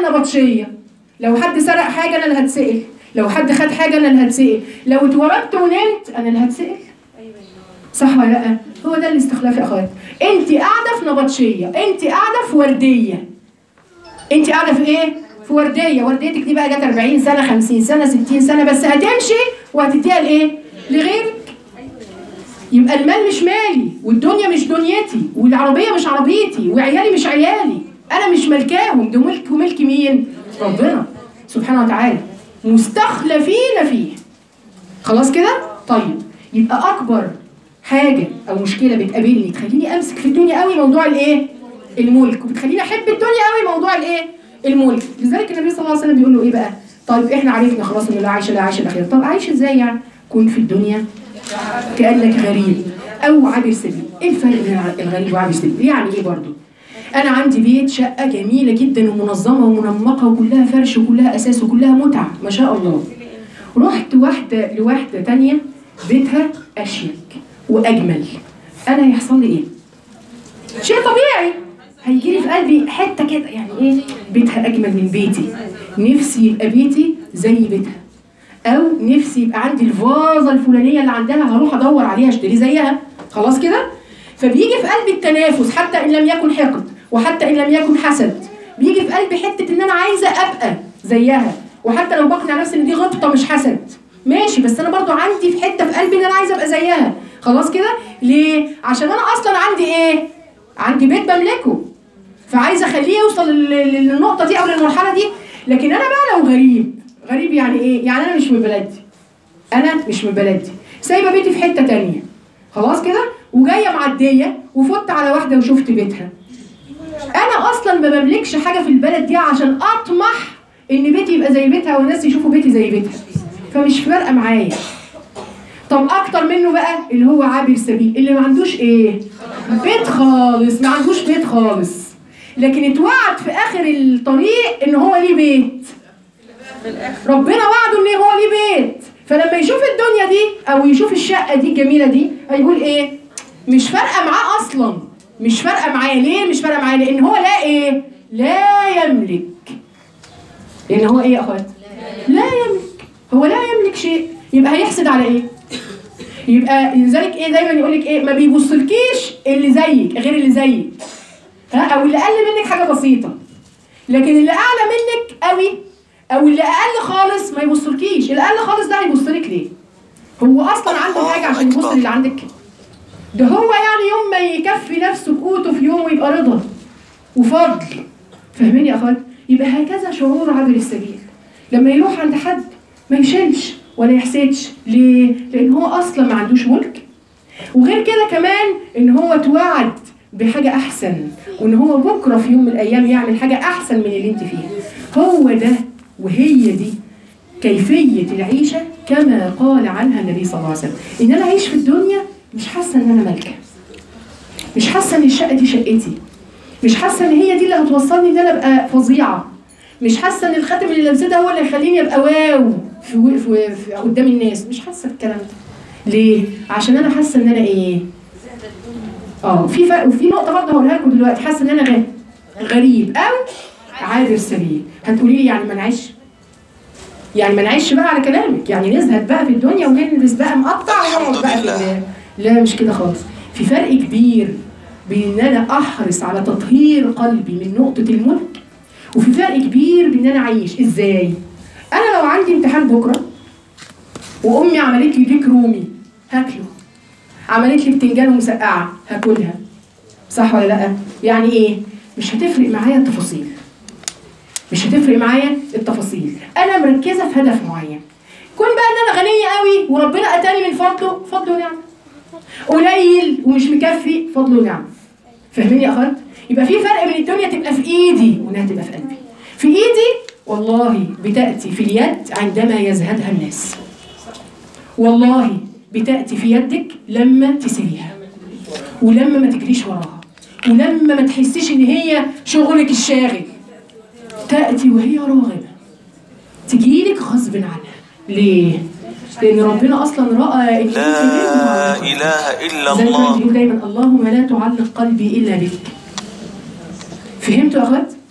النبطشيه لو حد سرق حاجه انا اللي هتسال لو حد خد حاجه انا اللي هتسال لو اتولدت ونمت انا اللي هتسال صح ولا لا هو ده الاستخلاف يا اخوات انت قاعده في نبطشيه انت قاعده في ورديه انت قاعده في ايه في ورديه ورديتك دي بقى جت 40 سنه 50 سنه 60 سنه بس هتمشي وهتديها لايه لغيرك يبقى المال مش مالي والدنيا مش دنيتي والعربيه مش عربيتي وعيالي مش عيالي انا مش ملكاهم ده ملك وملك مين ربنا سبحانه وتعالى مستخلفين فيه خلاص كده طيب يبقى اكبر حاجه او مشكله بتقابلني تخليني امسك في الدنيا قوي موضوع الايه الملك وبتخليني احب الدنيا قوي موضوع الايه الملك لذلك النبي صلى الله عليه وسلم بيقول له ايه بقى طيب احنا عرفنا خلاص ان لا عايش لا عايش الاخير طب عايش ازاي يعني كن في الدنيا كانك غريب او عابر سبيل ايه الفرق بين الغريب وعابر سبيل يعني ايه برضو انا عندي بيت شقه جميله جدا ومنظمه ومنمقه وكلها فرش وكلها اساس وكلها متعه ما شاء الله رحت واحده لواحده تانية بيتها اشيك واجمل انا هيحصل لي ايه شيء طبيعي هيجي لي في قلبي حته كده يعني ايه بيتها اجمل من بيتي نفسي يبقى بيتي زي بيتها او نفسي يبقى عندي الفازه الفلانيه اللي عندها هروح ادور عليها اشتري زيها خلاص كده فبيجي في قلبي التنافس حتى ان لم يكن حقد وحتى ان لم يكن حسد بيجي في قلبي حته ان انا عايزه ابقى زيها وحتى لو بقنع نفسي ان دي غبطه مش حسد ماشي بس انا برضو عندي في حته في قلبي ان انا عايزه ابقى زيها خلاص كده ليه عشان انا اصلا عندي ايه عندي بيت بملكه فعايزه اخليه يوصل لل- للنقطه دي او للمرحله دي لكن انا بقى لو غريب غريب يعني ايه يعني انا مش من بلدي انا مش من بلدي سايبه بيتي في حته تانية خلاص كده وجايه معديه وفت على واحده وشفت بيتها انا اصلا ما بملكش حاجه في البلد دي عشان اطمح ان بيتي يبقى زي بيتها والناس يشوفوا بيتي زي بيتها فمش فارقه معايا طب اكتر منه بقى اللي هو عابر سبيل اللي ما عندوش ايه بيت خالص ما عندوش بيت خالص لكن اتوعد في اخر الطريق ان هو ليه بيت ربنا وعده ان هو ليه بيت فلما يشوف الدنيا دي او يشوف الشقه دي الجميله دي هيقول ايه مش فارقه معاه اصلا مش فارقه معايا ليه مش فارقه معايا لان هو لا ايه لا يملك لان هو ايه يا اخوات لا يملك هو لا يملك شيء يبقى هيحسد على ايه يبقى لذلك ايه دايما يقول لك ايه ما بيبصلكيش اللي زيك غير اللي زيك ها او اللي اقل منك حاجه بسيطه لكن اللي اعلى منك قوي او اللي اقل خالص ما يبصلكيش اللي اقل خالص ده هيبص لك ليه هو اصلا عنده حاجه عشان يبص للي عندك ده هو يعني يوم ما يكفي نفسه بقوته في يوم ويبقى رضا وفضل فاهمين يا اخوات يبقى هكذا شعور عابر السبيل لما يروح عند حد ما يشيلش ولا يحسدش ليه لان هو اصلا ما عندوش ملك وغير كده كمان ان هو اتوعد بحاجة أحسن وإن هو بكرة في يوم من الأيام يعمل حاجة أحسن من اللي أنت فيها هو ده وهي دي كيفية العيشة كما قال عنها النبي صلى الله عليه وسلم إن أنا أعيش في الدنيا مش حاسة إن أنا مالكة مش حاسة إن الشقة دي شقتي مش حاسة إن هي دي اللي هتوصلني إن أنا أبقى فظيعة مش حاسة إن الخاتم اللي لابساه ده هو اللي هيخليني أبقى واو في, في, في قدام الناس مش حاسة الكلام ده ليه؟ عشان أنا حاسة إن أنا إيه؟ اه في فرق وفي نقطه برضه هقولها لكم دلوقتي حاسه ان انا غ- غريب او عابر سبيل هتقولي لي يعني ما نعيش يعني ما نعيش بقى على كلامك يعني نزهد بقى في الدنيا ونلبس بقى مقطع ونقعد بقى في ال- لا مش كده خالص في فرق كبير بين ان انا احرص على تطهير قلبي من نقطه الملك وفي فرق كبير بين ان انا اعيش ازاي انا لو عندي امتحان بكره وامي عملت لي ديك رومي هاكله عملت لي بتنجان ومسقعه هاكلها صح ولا لا يعني ايه مش هتفرق معايا التفاصيل مش هتفرق معايا التفاصيل انا مركزه في هدف معين كون بقى ان انا غنيه قوي وربنا اتاني من فضله فضل ونعمه قليل ومش مكفي فضل ونعمه فاهمين يا اخوات يبقى في فرق بين الدنيا تبقى في ايدي وانها تبقى في قلبي في ايدي والله بتاتي في اليد عندما يزهدها الناس والله بتأتي في يدك لما تسيبيها ولما ما تجريش وراها ولما ما تحسيش ان هي شغلك الشاغل تأتي وهي راغبة تجيلك غصب عنها ليه؟ لأن ربنا أصلا رأى إن أنت لا غير إله إلا زي ما الله بيقول دايما اللهم لا تعلق قلبي إلا بك فهمتوا يا أخوات؟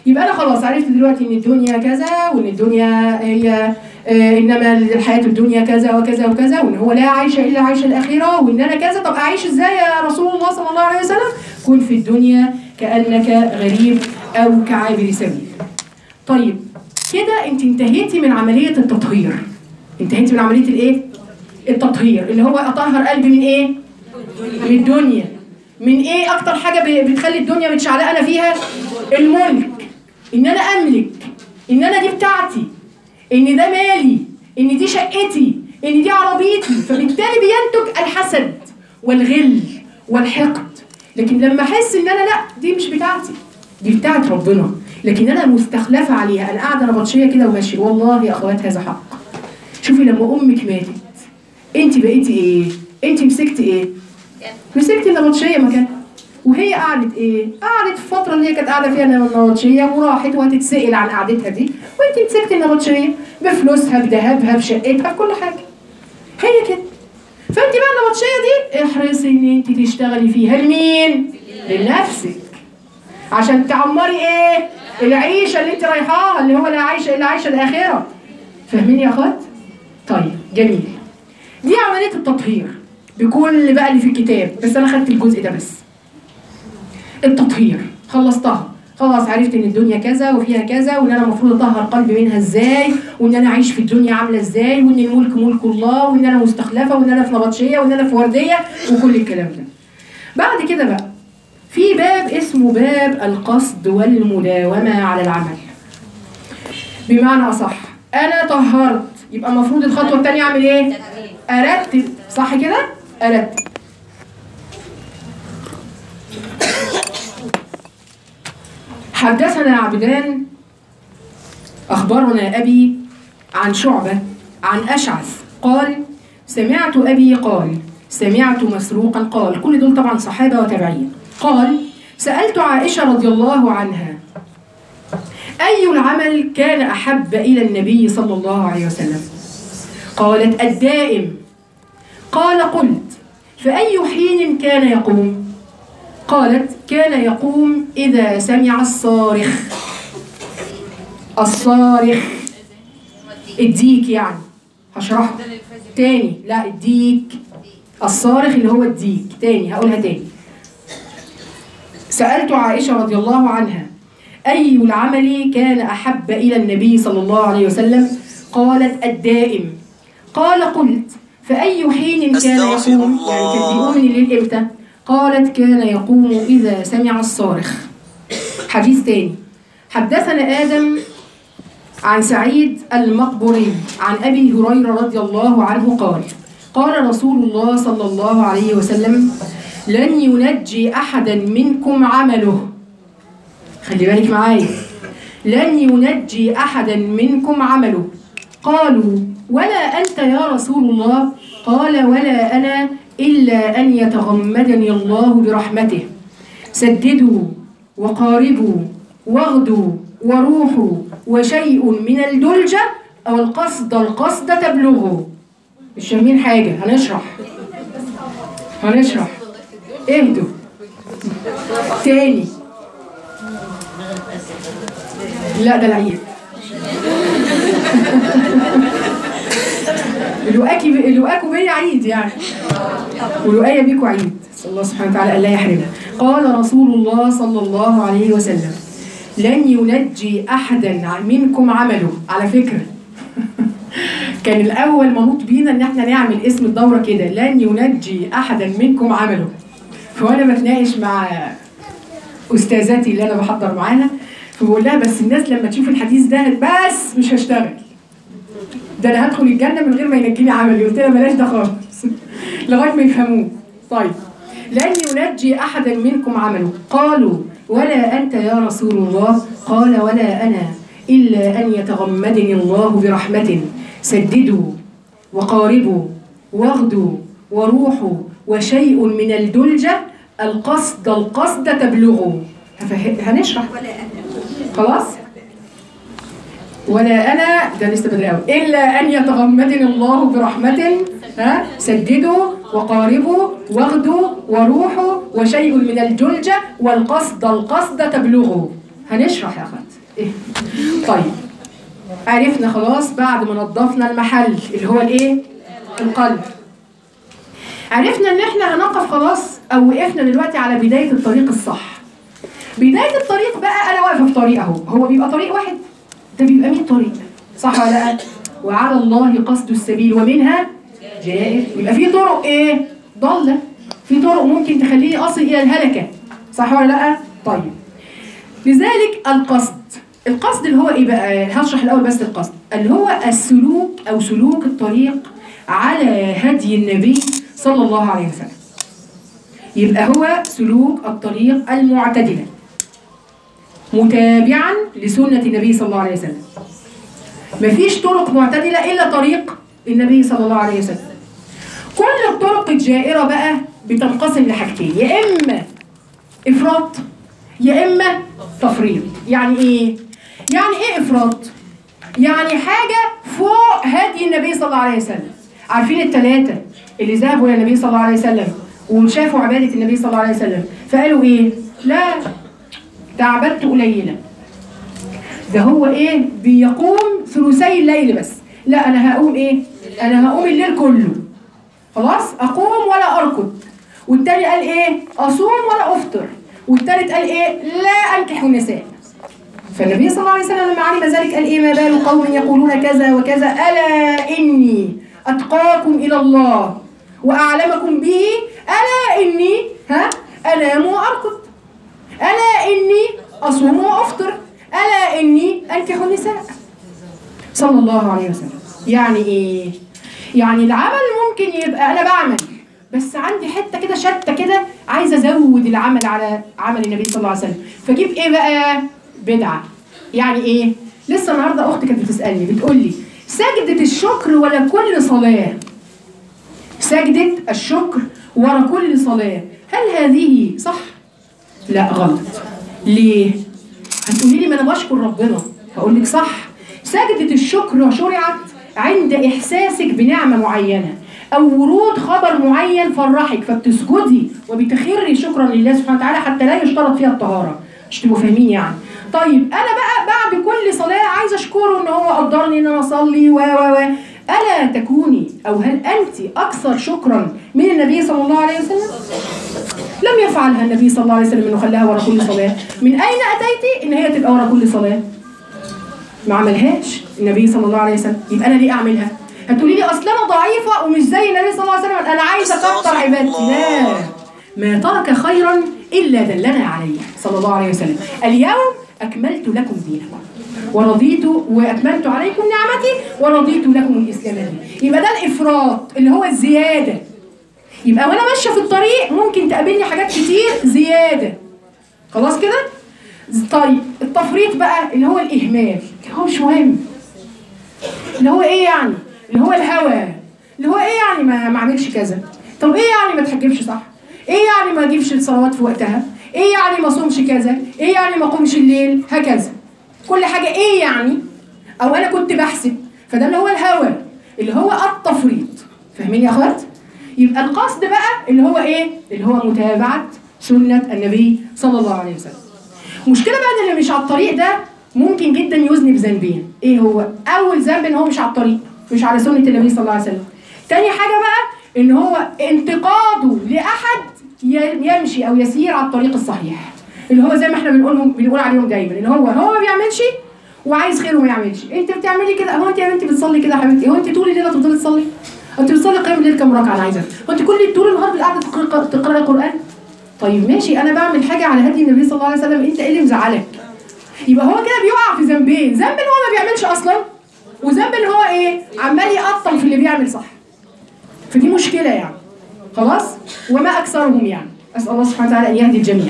يبقى انا خلاص عرفت دلوقتي ان الدنيا كذا وان الدنيا هي آه انما الحياه الدنيا كذا وكذا وكذا وان هو لا عيش الا عيش الاخره وان انا كذا طب اعيش ازاي يا رسول الله صلى الله عليه وسلم كن في الدنيا كانك غريب او كعابر سبيل طيب كده انت انتهيتي من عمليه التطهير انتهيتي من عمليه الايه التطهير اللي هو اطهر قلبي من ايه من الدنيا من ايه اكتر حاجه ب- بتخلي الدنيا متشعلقه انا فيها الملك ان انا املك ان انا دي بتاعتي ان ده مالي ان دي شقتي ان دي عربيتي فبالتالي بينتج الحسد والغل والحقد لكن لما احس ان انا لا دي مش بتاعتي دي بتاعت ربنا لكن انا مستخلفه عليها انا قاعده نبطشيه كده وماشيه والله يا اخوات هذا حق شوفي لما امك ماتت انت بقيتي ايه انت مسكتي ايه مسكتي النبطشيه مكانها وهي قعدت ايه؟ قعدت في الفترة اللي هي كانت قاعدة فيها النبطشية وراحت وهتتسأل عن قعدتها دي وانت مسكتي النبطشية بفلوسها بذهبها بشقتها بكل حاجة. هي كده. فانت بقى النبطشية دي احرصي ان انت تشتغلي فيها لمين؟ لنفسك. عشان تعمري ايه؟ العيشة اللي انت رايحاها اللي هو لا عايشة الا عايشة الآخرة. فاهمين يا اخوات؟ طيب جميل. دي عملية التطهير بكل بقى اللي في الكتاب بس انا خدت الجزء ده بس. التطهير خلصتها خلاص عرفت ان الدنيا كذا وفيها كذا وان انا المفروض اطهر قلبي منها ازاي وان انا اعيش في الدنيا عامله ازاي وان الملك ملك الله وان انا مستخلفه وان انا في نبطشيه وان انا في ورديه وكل الكلام ده. بعد كده بقى في باب اسمه باب القصد والمداومه على العمل. بمعنى اصح انا طهرت يبقى المفروض الخطوه الثانيه اعمل ايه؟ ارتب صح كده؟ ارتب حدثنا عبدان أخبرنا أبي عن شعبة عن أشعث قال سمعت أبي قال سمعت مسروقا قال كل دول طبعا صحابة وتابعين قال سألت عائشة رضي الله عنها أي العمل كان أحب إلى النبي صلى الله عليه وسلم قالت الدائم قال قلت فأي حين كان يقوم قالت كان يقوم إذا سمع الصارخ الصارخ الديك يعني هشرحه تاني لا الديك الصارخ اللي هو الديك تاني هقولها تاني سألت عائشة رضي الله عنها أي العمل كان أحب إلى النبي صلى الله عليه وسلم قالت الدائم قال قلت فأي حين كان أستغفر يقوم يعني كان الله. بيقوم من الليل إمتى قالت كان يقوم إذا سمع الصارخ حديث تاني حدثنا آدم عن سعيد المقبري عن أبي هريرة رضي الله عنه قال قال رسول الله صلى الله عليه وسلم لن ينجي أحدا منكم عمله خلي بالك معايا لن ينجي أحدا منكم عمله قالوا ولا أنت يا رسول الله قال ولا أنا إلا أن يتغمدني الله برحمته سددوا وقاربوا واغدوا وروحوا وشيء من الدلجة أو القصد القصد تبلغوا مش فاهمين حاجة هنشرح هنشرح اهدوا تاني لا ده العيد لقاكي لقاكوا بيا عيد يعني ولقايا بيكوا عيد صلى الله سبحانه وتعالى ألا يحرمنا قال رسول الله صلى الله عليه وسلم لن ينجي أحدا منكم عمله على فكرة كان الأول منوط بينا إن احنا نعمل اسم الدورة كده لن ينجي أحدا منكم عمله فوأنا بتناقش مع أستاذتي اللي أنا بحضر معاها فبقول لها بس الناس لما تشوف الحديث ده بس مش هشتغل ده انا هدخل الجنه من غير ما ينجيني عملي قلت لها بلاش ده خالص لغايه ما يفهموه طيب لن ينجي احدا منكم عمله قالوا ولا انت يا رسول الله قال ولا انا الا ان يتغمدني الله برحمه سددوا وقاربوا واغدوا وروحوا وشيء من الدلجه القصد القصد تبلغوا هفه- هنشرح خلاص ولا انا ده لسه بدري قوي الا ان يتغمدني الله برحمه ها سددوا وقاربوا واغدوا وروحوا وشيء من الجلجه والقصد القصد تبلغوا هنشرح يا اخوات إيه؟ طيب عرفنا خلاص بعد ما نظفنا المحل اللي هو الايه القلب عرفنا ان احنا هنقف خلاص او وقفنا دلوقتي على بدايه الطريق الصح بدايه الطريق بقى انا واقفه في طريق اهو هو بيبقى طريق واحد ده بيبقى 100 طريق صح ولا لا وعلى الله قصد السبيل ومنها جائر يبقى في طرق ايه ضاله في طرق ممكن تخليني اصل الى الهلكه صح ولا لا طيب لذلك القصد القصد اللي هو ايه بقى هشرح الاول بس القصد اللي هو السلوك او سلوك الطريق على هدي النبي صلى الله عليه وسلم يبقى هو سلوك الطريق المعتدلة متابعا لسنة النبي صلى الله عليه وسلم مفيش طرق معتدلة إلا طريق النبي صلى الله عليه وسلم كل الطرق الجائرة بقى بتنقسم لحاجتين يا إما إفراط يا إما تفريط يعني إيه؟ يعني إيه إفراط؟ يعني حاجة فوق هدي النبي صلى الله عليه وسلم عارفين الثلاثة اللي ذهبوا إلى النبي صلى الله عليه وسلم وشافوا عبادة النبي صلى الله عليه وسلم فقالوا إيه؟ لا ده عبادته قليلة ده هو إيه؟ بيقوم ثلثي الليل بس لا أنا هقوم إيه؟ أنا هقوم الليل كله خلاص أقوم ولا أركض والتاني قال إيه؟ أصوم ولا أفطر والتالت قال إيه؟ لا أنكح النساء فالنبي صلى الله عليه وسلم لما علم ذلك قال ايه ما بال قوم يقولون كذا وكذا الا اني اتقاكم الى الله واعلمكم به الا اني ها انام وارقد الا اني اصوم وافطر الا اني انكح النساء صلى الله عليه وسلم يعني ايه يعني العمل ممكن يبقى انا بعمل بس عندي حته كده شته كده عايزه ازود العمل على عمل النبي صلى الله عليه وسلم فاجيب ايه بقى بدعه يعني ايه لسه النهارده اختي كانت بتسالني بتقول لي سجده الشكر ولا كل صلاه سجده الشكر ورا كل صلاه هل هذه صح لا غلط ليه هتقولي لي ما انا بشكر ربنا هقول لك صح سجده الشكر شرعت عند احساسك بنعمه معينه او ورود خبر معين فرحك فبتسجدي وبتخري شكرا لله سبحانه وتعالى حتى لا يشترط فيها الطهاره مش تبقوا فاهمين يعني طيب انا بقى بعد كل صلاه عايزه اشكره ان هو قدرني ان انا اصلي و و و الا تكوني او هل انت اكثر شكرا من النبي صلى الله عليه وسلم لم يفعلها النبي صلى الله عليه وسلم انه خلاها ورا كل صلاه من اين اتيتي ان هي تبقى ورا كل صلاه ما عملهاش النبي صلى الله عليه وسلم يبقى انا ليه اعملها هتقولي لي اصل انا ضعيفه ومش زي النبي صلى الله عليه وسلم انا عايزه اكتر عبادتي لا ما ترك خيرا الا دلنا عليه صلى الله عليه وسلم اليوم اكملت لكم دينكم ورضيت واتممت عليكم نعمتي ورضيت لكم الاسلام دينا يبقى ده الافراط اللي هو الزياده يبقى وانا ماشيه في الطريق ممكن تقابلني حاجات كتير زياده خلاص كده طيب التفريط بقى اللي هو الاهمال اللي هو مش مهم اللي هو ايه يعني اللي هو الهوى اللي هو ايه يعني ما ما اعملش كذا طب ايه يعني ما تحجبش صح ايه يعني ما اجيبش الصلوات في وقتها ايه يعني ما اصومش كذا ايه يعني ما اقومش الليل هكذا كل حاجه ايه يعني او انا كنت بحسب فده اللي هو الهوى اللي هو التفريط فاهمين يا اخوات يبقى القصد بقى اللي هو ايه اللي هو متابعه سنه النبي صلى الله عليه وسلم مشكله بقى ان اللي مش على الطريق ده ممكن جدا يذنب ذنبين ايه هو اول ذنب ان هو مش على الطريق مش على سنه النبي صلى الله عليه وسلم تاني حاجه بقى ان هو انتقاده لاحد يمشي او يسير على الطريق الصحيح اللي هو زي ما احنا بنقولهم بنقول عليهم دايما اللي هو هو ما بيعملش وعايز خير وما يعملش انت بتعملي كده هو انت يا بنتي بتصلي كده يا حبيبتي هو انت طول الليل تفضلي تصلي انت بتصلي قيام الليل كام ركعه انا عايزه هو انت كل طول النهار قاعده تقرأ تقرأي القران طيب ماشي انا بعمل حاجه على هدي النبي صلى الله عليه وسلم انت ايه اللي مزعلك يبقى هو كده بيقع في ذنبين ذنب ان هو ما بيعملش اصلا وذنب ان هو ايه عمال يقطم في اللي بيعمل صح فدي مشكله يعني خلاص وما اكثرهم يعني اسال الله سبحانه وتعالى ان يهدي الجميع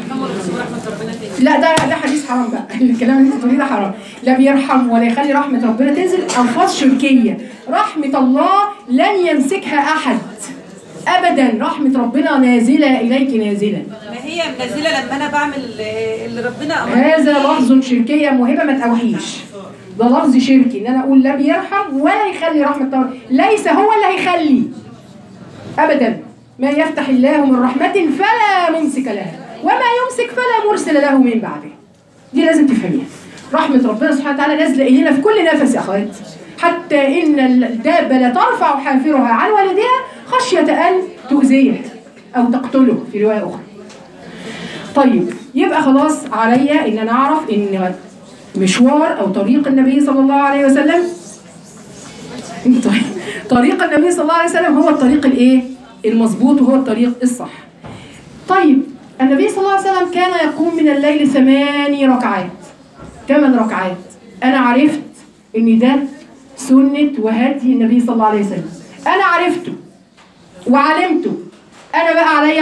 لا ده ده حديث حرام بقى الكلام اللي انت بتقوليه ده حرام لا بيرحم ولا يخلي رحمه ربنا تنزل الفاظ شركيه رحمه الله لن يمسكها احد ابدا رحمه ربنا نازله اليك نازله ما هي منزله لما انا بعمل اللي ربنا امرني هذا بيه. لفظ شركيه موهبه ما تقوحيش ده لفظ شركي ان انا اقول لا بيرحم ولا يخلي رحمه الله ليس هو اللي هيخلي ابدا ما يفتح الله من رحمه فلا ممسك لها وما يمسك فلا مرسل له من بعده دي لازم تفهميها رحمة ربنا سبحانه وتعالى نازلة إلينا في كل نفس يا أخوات حتى إن الدابة لترفع حافرها عن والدها خشية أن تؤذيه أو تقتله في رواية أخرى طيب يبقى خلاص عليا ان انا اعرف ان مشوار او طريق النبي صلى الله عليه وسلم طيب طريق النبي صلى الله عليه وسلم هو الطريق الايه المظبوط وهو الطريق الصح طيب النبي صلى الله عليه وسلم كان يقوم من الليل ثماني ركعات ثمان ركعات انا عرفت ان ده سنة وهدي النبي صلى الله عليه وسلم انا عرفته وعلمته انا بقى عليا